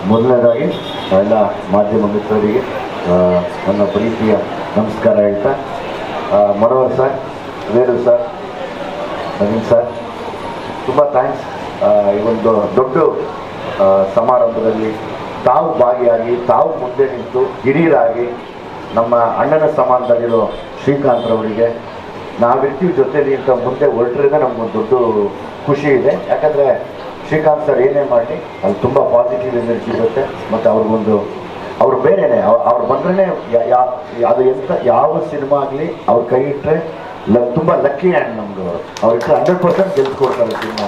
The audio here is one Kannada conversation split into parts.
ಮೊದಲನೇದಾಗಿ ಎಲ್ಲ ಮಾಧ್ಯಮ ಮಿತ್ರರಿಗೆ ಆ, ನನ್ನ ಪ್ರೀತಿಯ ನಮಸ್ಕಾರ ಹೇಳ್ತಾ ಆ, Manohar sir Venu sir Naveen sir ತುಂಬ ಥ್ಯಾಂಕ್ಸ್ ಈ ಒಂದು ದೊಡ್ಡ ಆ, ಸಮಾರಂಭದಲ್ಲಿ ತಾವು ಭಾಗಿಯಾಗಿ ತಾವು ಮುಂದೆ ನಿಂತು ಹಿರಿಯರಾಗಿ ನಮ್ಮ ಅಣ್ಣನ ಸಮಾನದಲ್ಲಿರೋ ಶ್ರೀಕಾಂತ್ರವರಿಗೆ ನಾವಿರ್ತೀವಿ ಜೊತೆಲಿ ಅಂತ ಮುಂದೆ ಹೊರಟ್ರಿಂದ ನಮ್ಗೊಂದು ದೊಡ್ಡ ಖುಷಿ ಇದೆ ಯಾಕಂದರೆ ಶ್ರೀಕಾಂತ್ ಸರ್ ಏನೇ ಮಾಡಿ ಅಲ್ಲಿ ತುಂಬ ಪಾಸಿಟಿವ್ ಎನರ್ಜಿ ಇರುತ್ತೆ ಮತ್ತು ಅವ್ರಿಗೊಂದು ಅವ್ರು ಬೇರೆನೆ ಅವ್ರು ಬಂದ್ರೇ ಅದು ಎಂತ ಯಾವ ಸಿನಿಮಾ ಆಗಲಿ ಅವ್ರ ಕೈ ಇಟ್ಟರೆ ಲ ತುಂಬ ಲಕ್ಕಿ ಆ್ಯಂಡ್ ನಮ್ದು ಅವ್ರು ಇಟ್ಟರೆ ಹಂಡ್ರೆಡ್ ಪರ್ಸೆಂಟ್ ಗೆಲ್ಸ್ಕೊಡ್ತಾರೆ ಸಿನಿಮಾ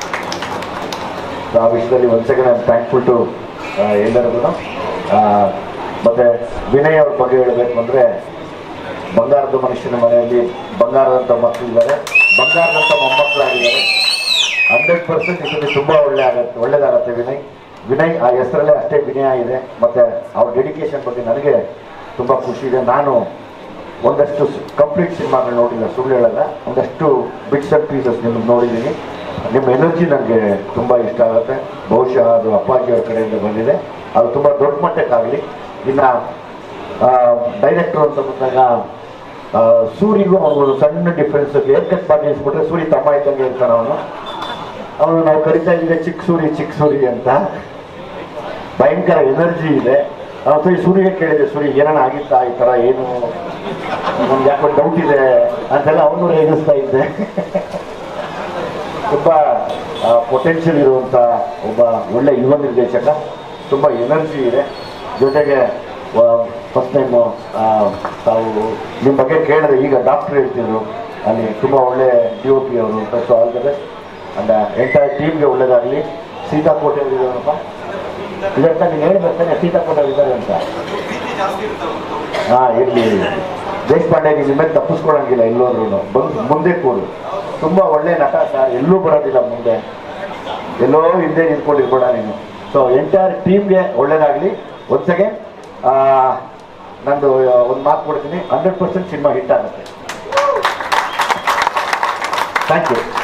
ಆ ವಿಷಯದಲ್ಲಿ ಒಂದು ಸೆಕೆಂಡ್ ಐ ಥ್ಯಾಂಕ್ಫುಲ್ ಟು ಎಲ್ಲರಿಗೂ ಮತ್ತು ವಿನಯ್ ಅವ್ರ ಬಗ್ಗೆ ಹೇಳಬೇಕು ಅಂದರೆ ಬಂಗಾರದ ಮನುಷ್ಯನ ಮನೆಯಲ್ಲಿ ಬಂಗಾರದಂಥ ಮಕ್ಕಳಿದ್ದಾರೆ ಬಂಗಾರದಂಥ ಮೊಮ್ಮಕ್ಕಳಾಗಿದ್ದಾರೆ ಹಂಡ್ರೆಡ್ ಪರ್ಸೆಂಟ್ ಇದರಲ್ಲಿ ತುಂಬ ಒಳ್ಳೆ ಆಗತ್ತೆ ಒಳ್ಳೇದಾಗತ್ತೆ ವಿನಯ್ ವಿನಯ್ ಆ ಹೆಸರಲ್ಲೇ ಅಷ್ಟೇ ವಿನಯ ಇದೆ ಮತ್ತು ಅವ್ರ ಡೆಡಿಕೇಶನ್ ಬಗ್ಗೆ ನನಗೆ ತುಂಬ ಖುಷಿ ಇದೆ ನಾನು ಒಂದಷ್ಟು ಕಂಪ್ಲೀಟ್ ಸಿನಿಮಾಗಳು ನೋಡಿಲ್ಲ ಸುಳ್ಳು ಹೇಳಲ್ಲ ಒಂದಷ್ಟು ಬಿಟ್ಸ್ ಆ್ಯಂಡ್ ಪೀಸಸ್ ನಿಮ್ಗೆ ನೋಡಿದ್ದೀನಿ ನಿಮ್ಮ ಎನರ್ಜಿ ನನಗೆ ತುಂಬ ಇಷ್ಟ ಆಗುತ್ತೆ ಬಹುಶಃ ಅದು ಅಪ್ಪಾಜಿಯವ್ರ ಕಡೆಯಿಂದ ಬಂದಿದೆ ಅದು ತುಂಬ ದೊಡ್ಡ ಮಟ್ಟಕ್ಕಾಗಲಿ ಇನ್ನು ಡೈರೆಕ್ಟ್ರು ಅಂತ ಬಂದಾಗ ಆ, ಸೂರಿಗೂ ಅವನಿಗೊಂದು ಸಣ್ಣ ಡಿಫ್ರೆನ್ಸ್ ಏರ್ ಕಟ್ ಮಾಡಿ ನಿಲ್ಸ್ಬಿಟ್ರೆ ಸೂರಿ ತಮ್ಮ ಇದ್ದಂಗೆ ಇರ್ತಾನೆ ಅವನು ಅವನು ನಾವು ಕರಿತಾ ಇದ್ದೀವಿ ಚಿಕ್ಕ ಸೂರಿ ಚಿಕ್ಕ ಸೂರಿ ಅಂತ ಭಯಂಕರ ಎನರ್ಜಿ ಇದೆ ಅವತ್ತು ಈ ಸೂರ್ಯಗೆ ಕೇಳಿದೆ ಸೂರ್ಯ ಏನಾನ ಆಗಿತ್ತಾ ಈ ಥರ ಏನು ನಮ್ಗೆ ಯಾಕೋ ಡೌಟ್ ಇದೆ ಅಂತೆಲ್ಲ ಅವನು ರೇಗಿಸ್ತಾ ಇದ್ದೆ ತುಂಬ ಪೊಟೆನ್ಷಿಯಲ್ ಇರುವಂಥ ಒಬ್ಬ ಒಳ್ಳೆ ಯುವ ನಿರ್ದೇಶಕ ತುಂಬ ಎನರ್ಜಿ ಇದೆ ಜೊತೆಗೆ ಫಸ್ಟ್ ಟೈಮು ತಾವು ನಿಮ್ಮ ಬಗ್ಗೆ ಕೇಳಿದ್ರೆ ಈಗ ಡಾಕ್ಟ್ರ್ ಹೇಳ್ತಿದ್ರು ಅಲ್ಲಿ ತುಂಬ ಒಳ್ಳೆ ಡಿ ಒ ಪಿ ಅವರು so all the best and entire ಟೀಮ್ಗೆ ಒಳ್ಳೇದಾಗಲಿ ಸೀತಾಕೋಟೆ ಇದ್ದಾರಪ್ಪ ಇದಕ್ಕೆ ನೀನು ಹೇಳ್ಬೇಕಾನೆ ಸೀತಾಕೋಟೆ ಇದ್ದಾರೆ ಅಂತ ಹಾಂ ಇರಲಿ ಇರಲಿ ದೇಶಪಾಂಡೆ ನಿಮ್ಮ ಮೇಲೆ ತಪ್ಪಿಸ್ಕೊಳಂಗಿಲ್ಲ ಎಲ್ಲೋದ್ರೂ ಬಂದು ಮುಂದೆ ಕೂಡು ತುಂಬ ಒಳ್ಳೆ ನಟ ಸರ್ ಎಲ್ಲೂ ಬರೋದಿಲ್ಲ ಮುಂದೆ ಎಲ್ಲೋ ಹಿಂದೆ ನಿಂತ್ಕೊಂಡಿರ್ಬೇಡ ನೀನು ಸೊ ಎಂಟೈರ್ ಟೀಮ್ಗೆ ಒಳ್ಳೇದಾಗಲಿ ಒಂದು ಸೆಕೆಂಡ್ ನಂದು ಒಂದು ಮಾತು ಕೊಡ್ತೀನಿ ಹಂಡ್ರೆಡ್ ಪರ್ಸೆಂಟ್ ಸಿನಿಮಾ ಹಿಟ್ ಆಗುತ್ತೆ ಥ್ಯಾಂಕ್ ಯು